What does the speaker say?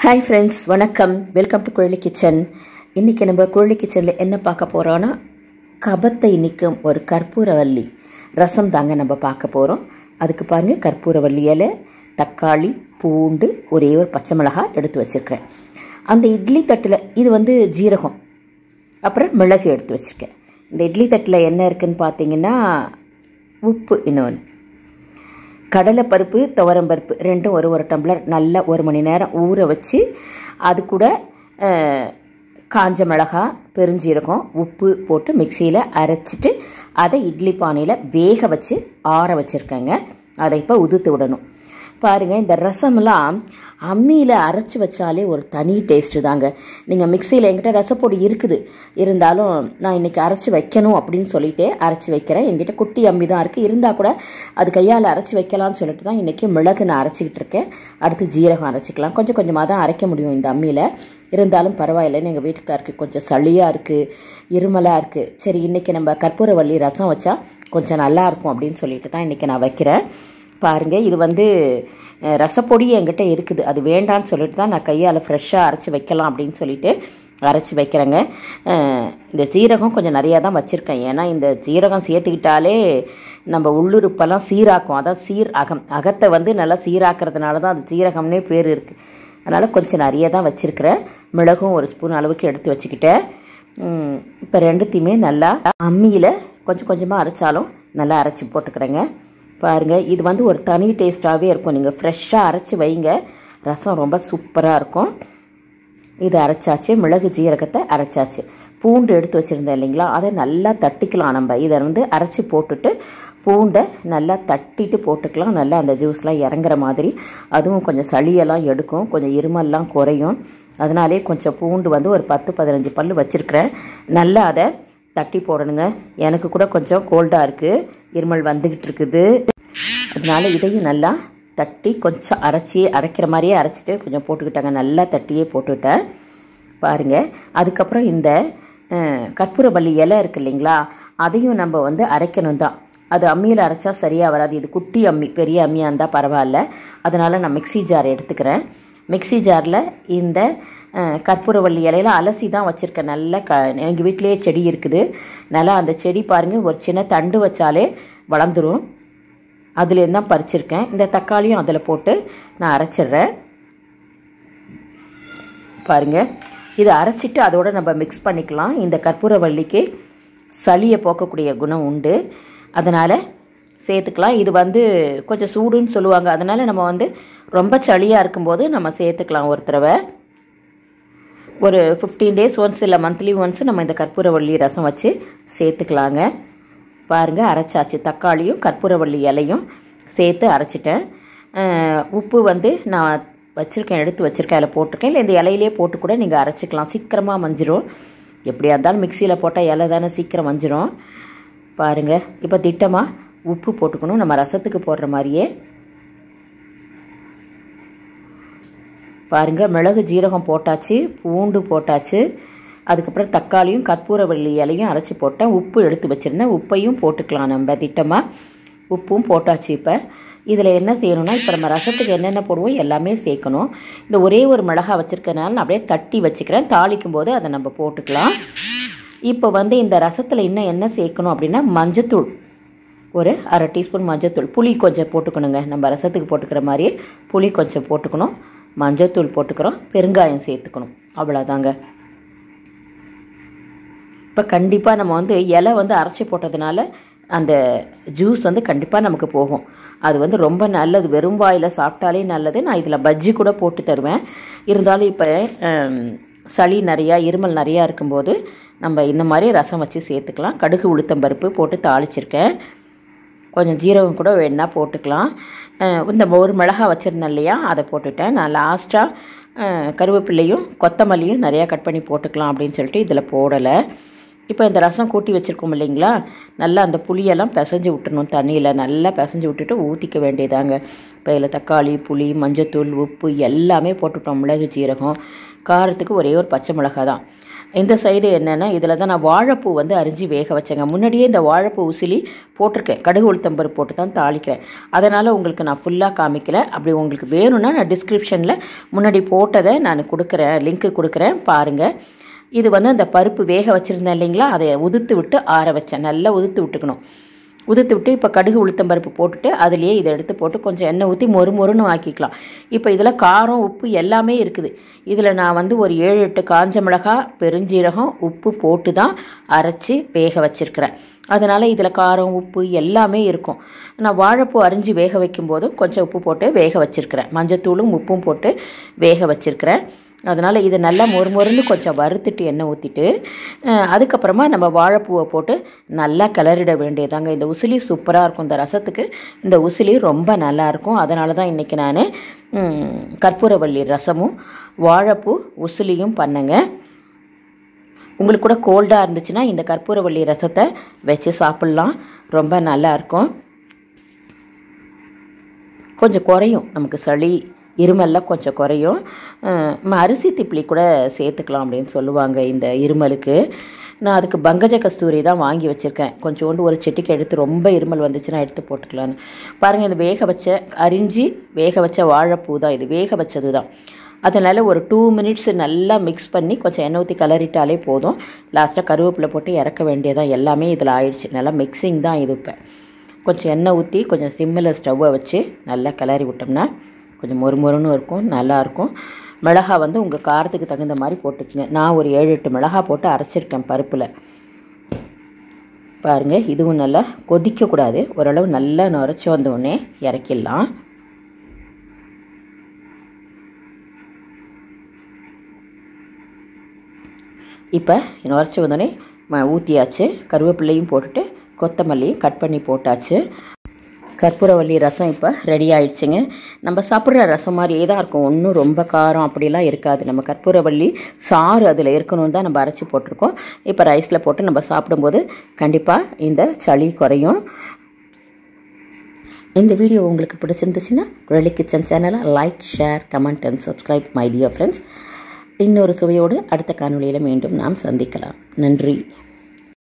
hi friends வணக்கம் welcome to Kuzhali kitchen இன்றைக்கி நம்ம குழலி கிச்சனில் என்ன பார்க்க போகிறோன்னா கபத்தை நிற்கும் ஒரு கற்பூரவல்லி ரசம் தாங்க நம்ம பார்க்க போகிறோம் அதுக்கு பாருங்கள் கற்பூரவல்லி இலை தக்காளி பூண்டு ஒரே ஒரு பச்சை மிளகாய் எடுத்து வச்சுருக்கிறேன் அந்த இட்லி தட்டில் இது வந்து ஜீரகம் அப்புறம் மிளகு எடுத்து வச்சுருக்கேன் இந்த இட்லி தட்டில் என்ன இருக்குன்னு பார்த்தீங்கன்னா உப்பு இன்னொன்று கடலைப்பருப்பு துவரம்பருப்பு ரெண்டும் ஒரு ஒரு டம்ளர் நல்லா ஒரு மணி நேரம் ஊற வச்சு அது கூட அஹ், காஞ்ச மிளகா பெருஞ்சீரகம் உப்பு போட்டு மிக்சியில் அரைச்சிட்டு அதை இட்லி பானையில் வேக வச்சு ஆற வச்சுருக்கேங்க அதை இப்போ உதுத்து விடணும் பாருங்கள் இந்த ரசம்லாம் அம்மியில் அரைச்சி வச்சாலே ஒரு தனி டேஸ்ட்டு தாங்க நீங்கள் மிக்சியில் என்கிட்ட ரசப்பொடி இருக்குது இருந்தாலும் நான் இன்றைக்கி அரைச்சி வைக்கணும் அப்படின்னு சொல்லிட்டு அரைச்சி வைக்கிறேன் என்கிட்ட குட்டி அம்மி தான் இருக்குது இருந்தால் கூட அது கையால் அரைச்சி வைக்கலாம்னு சொல்லிட்டு தான் இன்றைக்கி மிளகு நான் அரைச்சிக்கிட்டு இருக்கேன் அடுத்து ஜீரகம் அரைச்சிக்கலாம் கொஞ்சம் கொஞ்சமாக தான் அரைக்க முடியும் இந்த அம்மியில் இருந்தாலும் பரவாயில்லைன்னு எங்கள் வீட்டுக்காருக்கு கொஞ்சம் சளியாக இருக்குது இருமலாக இருக்குது சரி இன்றைக்கி நம்ம கற்பூரவள்ளி ரசம் வச்சா கொஞ்சம் நல்லா இருக்கும் அப்படின்னு சொல்லிட்டு தான் இன்றைக்கி நான் வைக்கிறேன் பாருங்கள் இது வந்து அஹ், ரசப்பொடி என்கிட்ட இருக்குது அது வேண்டான்னு சொல்லிட்டு தான் நான் கையால் ஃப்ரெஷ்ஷாக அரைச்சி வைக்கலாம் அப்படின்னு சொல்லிட்டு அரைச்சி வைக்கிறேங்க அஹ், இந்த ஜீரகம் கொஞ்சம் நிறையா தான் வச்சுருக்கேன் ஏன்னா இந்த ஜீரகம் சேர்த்துக்கிட்டாலே நம்ம உள்ளுறுப்பெல்லாம் சீராக்கும் அதான் சீர் அகம் அகத்தை வந்து நல்லா சீராக்கிறதுனால தான் அது ஜீரகம்னே பேர் இருக்குது அதனால் கொஞ்சம் நிறைய தான் வச்சுருக்கிறேன் மிளகும் ஒரு ஸ்பூன் அளவுக்கு எடுத்து வச்சுக்கிட்டேன் இப்போ ரெண்டுத்தையுமே நல்லா அம்மியில் கொஞ்சம் கொஞ்சமாக அரைச்சாலும் நல்லா அரைச்சி போட்டுக்கிறேங்க பாருங்கள் இது வந்து ஒரு தனி டேஸ்ட்டாகவே இருக்கும் நீங்கள் ஃப்ரெஷ்ஷாக அரைச்சி வைங்க ரசம் ரொம்ப சூப்பராக இருக்கும் இது அரைச்சாச்சு மிளகு ஜீரகத்தை அரைச்சாச்சு பூண்டு எடுத்து வச்சுருந்தேன் இல்லைங்களா அதை நல்லா தட்டிக்கலாம் நம்ம இதை வந்து அரைச்சி போட்டுட்டு பூண்டை நல்லா தட்டிட்டு போட்டுக்கலாம் நல்லா அந்த ஜூஸ்லாம் இறங்குற மாதிரி அதுவும் கொஞ்சம் சளியெல்லாம் எடுக்கும் கொஞ்சம் இருமல்லாம் குறையும் அதனாலே கொஞ்சம் பூண்டு வந்து ஒரு பத்து பதினஞ்சு பல் வச்சுருக்கிறேன் நல்லா அதை தட்டி போடணுங்க எனக்கு கூட கொஞ்சம் கோல்டாக இருக்குது இருமல் வந்துக்கிட்டு இருக்குது அதனால இதையும் நல்லா தட்டி கொஞ்சம் அரைச்சி அரைக்கிற மாதிரியே அரைச்சிட்டு கொஞ்சம் போட்டுக்கிட்டாங்க நல்லா தட்டியே போட்டுவிட்டேன் பாருங்கள் அதுக்கப்புறம் இந்த அஹ், கற்பூரவள்ளி இலை இருக்கு இல்லைங்களா அதையும் நம்ம வந்து அரைக்கணும் தான் அது அம்மியில் அரைச்சா சரியாக வராது இது குட்டி அம்மி பெரிய அம்மியாக இருந்தால் பரவாயில்ல அதனால் நான் மிக்ஸி ஜார் எடுத்துக்கிறேன் மிக்ஸி ஜாரில் இந்த அஹ், கற்பூரவள்ளி இலையில அலசி தான் வச்சுருக்கேன் நல்லா க எங்கள் வீட்டிலேயே செடி இருக்குது நல்லா அந்த செடி பாருங்கள் ஒரு சின்ன தண்டு வச்சாலே வளர்ந்துரும் அதில் தான் பறிச்சிருக்கேன் இந்த தக்காளியும் அதில் போட்டு நான் அரைச்சிடுறேன் பாருங்கள் இதை அரைச்சிட்டு அதோட நம்ம மிக்ஸ் பண்ணிக்கலாம் இந்த கற்பூரவள்ளிக்கு சளியை போக்கக்கூடிய குணம் உண்டு அதனால் சேர்த்துக்கலாம் இது வந்து கொஞ்சம் சூடுன்னு சொல்லுவாங்க அதனால் நம்ம வந்து ரொம்ப சளியாக இருக்கும்போது நம்ம சேர்த்துக்கலாம் ஒரு தடவை ஒரு ஃபிஃப்டீன் டேஸ் ஒன்ஸ் இல்லை மந்த்லி ஒன்ஸ் நம்ம இந்த கற்பூரவள்ளி ரசம் வச்சு சேர்த்துக்கலாங்க பாருங்கள் அரைச்சாச்சு தக்காளியும் கற்பூரவள்ளி இலையும் சேர்த்து அரைச்சிட்டேன் அஹ், உப்பு வந்து நான் வச்சுருக்கேன் எடுத்து வச்சுருக்கேன் அதில் போட்டிருக்கேன் இல்லை இந்த இலையிலே போட்டு கூட நீங்கள் அரைச்சிக்கலாம் சீக்கிரமாக மஞ்சிரும் எப்படியா இருந்தாலும் மிக்சியில் போட்டால் இலை தானே சீக்கிரம் மஞ்சிரும் பாருங்கள் இப்போ திட்டமாக உப்பு போட்டுக்கணும் நம்ம ரசத்துக்கு போடுற மாதிரியே பாருங்கள் மிளகு ஜீரகம் போட்டாச்சு பூண்டு போட்டாச்சு அதுக்கப்புறம் தக்காளியும் கற்பூரவள்ளி இலையும் அரைச்சி போட்டேன் உப்பு எடுத்து வச்சுருந்தேன் உப்பையும் போட்டுக்கலாம் நம்ம திட்டமாக உப்பும் போட்டாச்சு இப்போ இதில் என்ன செய்யணும்னா இப்போ நம்ம ரசத்துக்கு என்னென்ன போடுவோம் எல்லாமே சேர்க்கணும் இந்த ஒரே ஒரு மிளகா வச்சுருக்கனால நான் அப்படியே தட்டி வச்சுக்கிறேன் தாளிக்கும் போது அதை நம்ம போட்டுக்கலாம் இப்போ வந்து இந்த ரசத்தில் இன்னும் என்ன சேர்க்கணும் அப்படின்னா மஞ்சத்தூள் ஒரு அரை டீஸ்பூன் மஞ்சத்தூள் புளி கொஞ்சம் போட்டுக்கணுங்க நம்ம ரசத்துக்கு போட்டுக்கிற மாதிரியே புளி கொஞ்சம் போட்டுக்கணும் மஞ்சத்தூள் போட்டுக்கிறோம் பெருங்காயம் சேர்த்துக்கணும் அவ்வளோதாங்க இப்போ கண்டிப்பாக நம்ம வந்து இலை வந்து அரைச்சி போட்டதுனால அந்த ஜூஸ் வந்து கண்டிப்பாக நமக்கு போகும் அது வந்து ரொம்ப நல்லது வெறும் வாயில் சாப்பிட்டாலே நல்லது நான் இதில் பஜ்ஜி கூட போட்டு தருவேன் இருந்தாலும் இப்போ ஹம், சளி நிறையா இருமல் நிறையா இருக்கும்போது நம்ம இந்த மாதிரி ரசம் வச்சு சேர்த்துக்கலாம் கடுகு உளுத்தம்பருப்பு போட்டு தாளிச்சிருக்கேன் கொஞ்சம் ஜீரகம் கூட வேணா போட்டுக்கலாம் அஹ் இந்த ஒரு மிளகா வச்சுருந்தேன் இல்லையா அதை போட்டுட்டேன் நான் லாஸ்ட்டாக கருவேப்பிள்ளையும் கொத்தமல்லியும் நிறையா கட் பண்ணி போட்டுக்கலாம் அப்படின்னு சொல்லிட்டு இதில் போடலை இப்போ இந்த ரசம் கூட்டி வச்சுருக்கோம் இல்லைங்களா நல்லா அந்த புளியெல்லாம் பிசைஞ்சு விட்டுறணும் தண்ணியில் நல்லா பிசைஞ்சு விட்டுட்டு ஊற்றிக்க வேண்டியதாங்க இப்போ இதில் தக்காளி புளி மஞ்சத்தூள் உப்பு எல்லாமே போட்டுட்டோம் மிளகு ஜீரகம் காரத்துக்கு ஒரே ஒரு பச்சை மிளகா தான் இந்த சைடு என்னென்னா இதில் தான் நான் வாழைப்பூ வந்து அரிஞ்சு வேக வச்சேங்க முன்னாடியே இந்த வாழைப்பூ உசிலி போட்டிருக்கேன் கடுகு உளுத்தம்பருப்பு போட்டு தான் தாளிக்கிறேன் அதனால் உங்களுக்கு நான் ஃபுல்லாக காமிக்கல அப்படி உங்களுக்கு வேணும்னா நான் டிஸ்கிரிப்ஷனில் முன்னாடி போட்டதை நான் கொடுக்குறேன் லிங்க்கு கொடுக்குறேன் பாருங்கள் இது வந்து அந்த பருப்பு வேக வச்சுருந்தேன் இல்லைங்களா அதை உதுத்து விட்டு ஆற வச்சேன் நல்லா உதுத்து விட்டுக்கணும் உதுத்து விட்டு இப்போ கடுகு உளுத்தம் பருப்பு போட்டுட்டு அதுலேயே இதை எடுத்து போட்டு கொஞ்சம் எண்ணெய் ஊற்றி மொறு மொறுன்னு ஆக்கிக்கலாம் இப்போ இதில் காரம் உப்பு எல்லாமே இருக்குது இதில் நான் வந்து ஒரு ஏழு எட்டு காஞ்ச மிளகா பெருஞ்சீரகம் உப்பு போட்டு தான் அரைச்சி வேக வச்சுருக்கிறேன் அதனால் இதில் காரம் உப்பு எல்லாமே இருக்கும் நான் வாழைப்பூ அரிஞ்சு வேக வைக்கும் போதும் கொஞ்சம் உப்பு போட்டு வேக வச்சுருக்கிறேன் மஞ்சத்தூளும் உப்பும் போட்டு வேக வச்சுருக்கிறேன் அதனால் இதை நல்லா மொறு மொறுன்னு கொஞ்சம் வறுத்துட்டு எண்ணெய் ஊற்றிட்டு அதுக்கப்புறமா நம்ம வாழைப்பூவை போட்டு நல்லா கிளறிட வேண்டியதாங்க இந்த உசிலி சூப்பராக இருக்கும் இந்த ரசத்துக்கு இந்த உசிலி ரொம்ப நல்லாயிருக்கும் அதனால தான் இன்றைக்கி நான் கற்பூரவள்ளி ரசமும் வாழைப்பூ உசிலியும் பண்ணேங்க உங்களுக்கு கூட கோல்டாக இருந்துச்சுன்னா இந்த கற்பூரவள்ளி ரசத்தை வச்சு சாப்பிட்லாம் ரொம்ப நல்லாயிருக்கும் கொஞ்சம் குறையும் நமக்கு சளி இருமல்லாம் கொஞ்சம் குறையும் நம்ம அரிசி திப்ளி கூட சேர்த்துக்கலாம் அப்படின்னு சொல்லுவாங்க இந்த இருமலுக்கு நான் அதுக்கு பங்கஜ கஸ்தூரி தான் வாங்கி வச்சுருக்கேன் கொஞ்சோண்டு ஒரு செட்டிக்கு எடுத்து ரொம்ப இருமல் வந்துச்சுன்னா எடுத்து போட்டுக்கலான்னு பாருங்கள் இது வேக வச்ச அரிஞ்சு வேக வச்ச வாழைப்பூ தான் இது வேக வச்சது தான் அதனால் ஒரு டூ மினிட்ஸ் நல்லா மிக்ஸ் பண்ணி கொஞ்சம் எண்ணெய் ஊற்றி கலரிட்டாலே போதும் லாஸ்ட்டாக கருவேப்பிலை போட்டு இறக்க வேண்டியதான் எல்லாமே இதில் ஆயிடுச்சு நல்லா மிக்சிங் தான் இது இப்போ கொஞ்சம் எண்ணெய் ஊற்றி கொஞ்சம் சிம்மில் ஸ்டவ்வை வச்சு நல்லா கிளறி விட்டோம்னா கொஞ்சம் மொறு மொறுன்னு இருக்கும் நல்லாயிருக்கும் மிளகா வந்து உங்கள் காரத்துக்கு தகுந்த மாதிரி போட்டுக்குங்க நான் ஒரு ஏழு எட்டு மிளகா போட்டு அரைச்சிருக்கேன் பருப்பில் பாருங்கள் இதுவும் நல்லா கொதிக்கக்கூடாது ஓரளவு நல்லா நுரைச்சி வந்தோடனே இறக்கிடலாம் இப்போ நுரைச்சி வந்தோடனே ஊற்றியாச்சு கருவேப்பிள்ளையும் போட்டுட்டு கொத்தமல்லியும் கட் பண்ணி போட்டாச்சு கற்பூரவல்லி ரசம் இப்போ ரெடி ஆயிடுச்சுங்க நம்ம சாப்பிட்ற ரசம் மாதிரியே தான் இருக்கும் ஒன்றும் ரொம்ப காரம் அப்படிலாம் இருக்காது நம்ம கற்பூரவல்லி சாறு அதில் இருக்கணும்னு தான் நம்ம அரைச்சி போட்டிருக்கோம் இப்போ ரைஸில் போட்டு நம்ம சாப்பிடும்போது கண்டிப்பாக இந்த சளி குறையும் இந்த வீடியோ உங்களுக்கு பிடிச்சிருந்துச்சுன்னா குழலி கிச்சன் சேனலை like share comment and subscribe my dear friends இன்னொரு சுவையோடு அடுத்த காணொலியில் மீண்டும் நாம் சந்திக்கலாம் நன்றி